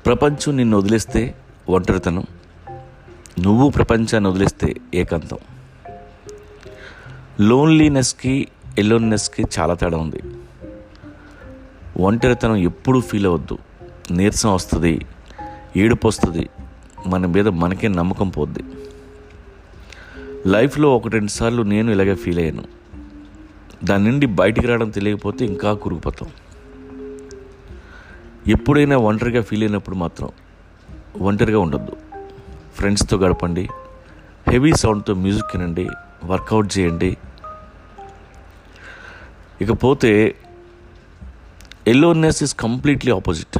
ప్రపంచం నిన్ను వదిలేస్తే ఒంటరితనం నువ్వు ప్రపంచాన్ని వదిలేస్తే ఏకాంతం లోన్లీనెస్కి ఎలోన్నెస్కి చాలా తేడా ఉంది ఒంటరితనం ఎప్పుడూ ఫీల్ అవ్వద్దు నీరసం వస్తుంది ఏడుపు వస్తుంది మన మీద మనకే నమ్మకం పోద్ది లైఫ్లో ఒక రెండు సార్లు నేను ఇలాగే ఫీల్ అయ్యాను దాని నుండి బయటికి రావడం తెలియకపోతే ఇంకా కురుకుపోతాం ఎప్పుడైనా ఒంటరిగా ఫీల్ అయినప్పుడు మాత్రం ఒంటరిగా ఉండొద్దు ఫ్రెండ్స్తో గడపండి హెవీ సౌండ్తో మ్యూజిక్ వినండి వర్కౌట్ చేయండి ఇకపోతే ఎల్లోనెస్ ఇస్ కంప్లీట్లీ ఆపోజిట్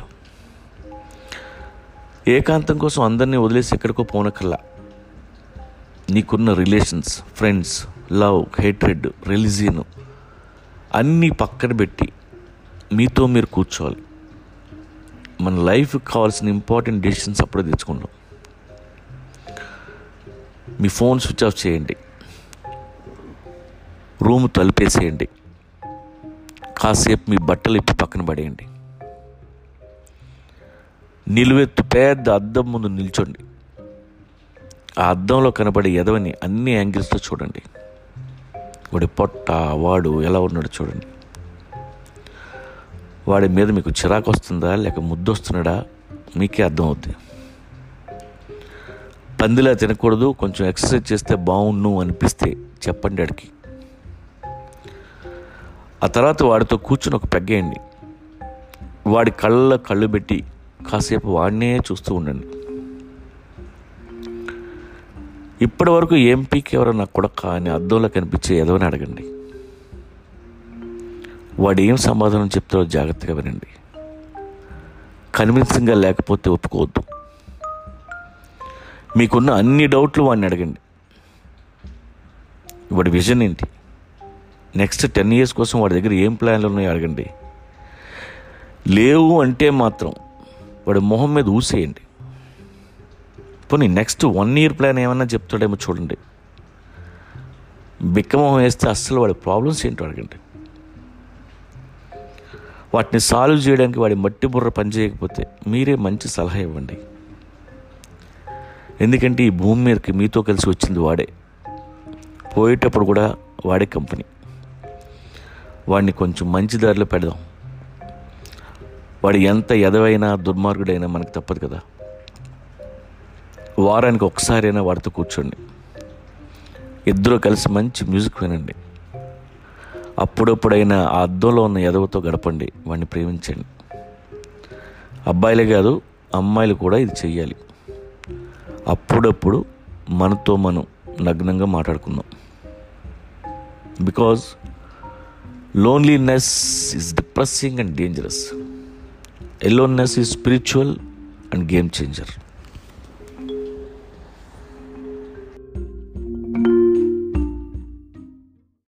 ఏకాంతం కోసం అందరినీ వదిలేసి ఎక్కడికో పోనక్కర్లా నీకున్న relations friends love hatred religion అన్నీ పక్కన పెట్టి మీతో మీరు కూర్చోవాలి మన లైఫ్కి కావాల్సిన ఇంపార్టెంట్ డెసిషన్స్ అప్పుడే తెచ్చుకుంటాం మీ ఫోన్ స్విచ్ ఆఫ్ చేయండి రూమ్ తలుపేసేయండి కాసేపు మీ బట్టలు ఇప్పి పక్కన పడేయండి నిలువెత్తు పెద్ద అద్దం ముందు నిల్చోండి ఆ అద్దంలో కనబడే ఎదవని అన్ని యాంగిల్స్లో చూడండి వాడి పొట్ట వాడు ఎలా ఉన్నాడో చూడండి వాడి మీద మీకు చిరాకు వస్తుందా లేక ముద్దు వస్తున్నాడా మీకే అర్థం అవుద్ది పందిలా తినకూడదు కొంచెం ఎక్సర్సైజ్ చేస్తే బాగుండు అనిపిస్తే చెప్పండి అడికి ఆ తర్వాత వాడితో కూర్చుని ఒక పెగ్గేయండి వాడి కళ్ళ కళ్ళు పెట్టి కాసేపు వాడినే చూస్తూ ఉండండి ఇప్పటి వరకు ఏం పీక్ ఎవరో నాకు కొడక అని అద్దంలో కనిపించే ఎదవని అడగండి వాడు ఏం సమాధానం చెప్తారో జాగ్రత్తగా వినండి కన్విన్సింగ్గా లేకపోతే ఒప్పుకోవద్దు మీకున్న అన్ని డౌట్లు వాడిని అడగండి వాడి విజన్ ఏంటి నెక్స్ట్ టెన్ ఇయర్స్ కోసం వాడి దగ్గర ఏం ప్లాన్లు ఉన్నాయో అడగండి లేవు అంటే మాత్రం వాడి మొహం మీద ఊసేయండి పోనీ నెక్స్ట్ వన్ ఇయర్ ప్లాన్ ఏమన్నా చెప్తాడేమో చూడండి బిక్కమొహం వేస్తే అస్సలు వాడి ప్రాబ్లమ్స్ ఏంటో అడగండి వాటిని సాల్వ్ చేయడానికి వాడి మట్టి బుర్ర పనిచేయకపోతే మీరే మంచి సలహా ఇవ్వండి ఎందుకంటే ఈ భూమి మీదకి మీతో కలిసి వచ్చింది వాడే పోయేటప్పుడు కూడా వాడే కంపెనీ వాడిని కొంచెం మంచి దారిలో పెడదాం వాడు ఎంత ఎదవైనా దుర్మార్గుడైనా మనకు తప్పదు కదా వారానికి ఒకసారైనా వాడితో కూర్చోండి ఇద్దరు కలిసి మంచి మ్యూజిక్ వినండి అప్పుడప్పుడైనా ఆ అద్దంలో ఉన్న ఎదవతో గడపండి వాడిని ప్రేమించండి అబ్బాయిలే కాదు అమ్మాయిలు కూడా ఇది చెయ్యాలి అప్పుడప్పుడు మనతో మనం నగ్నంగా మాట్లాడుకుందాం because loneliness is depressing and dangerous aloneness is spiritual and game changer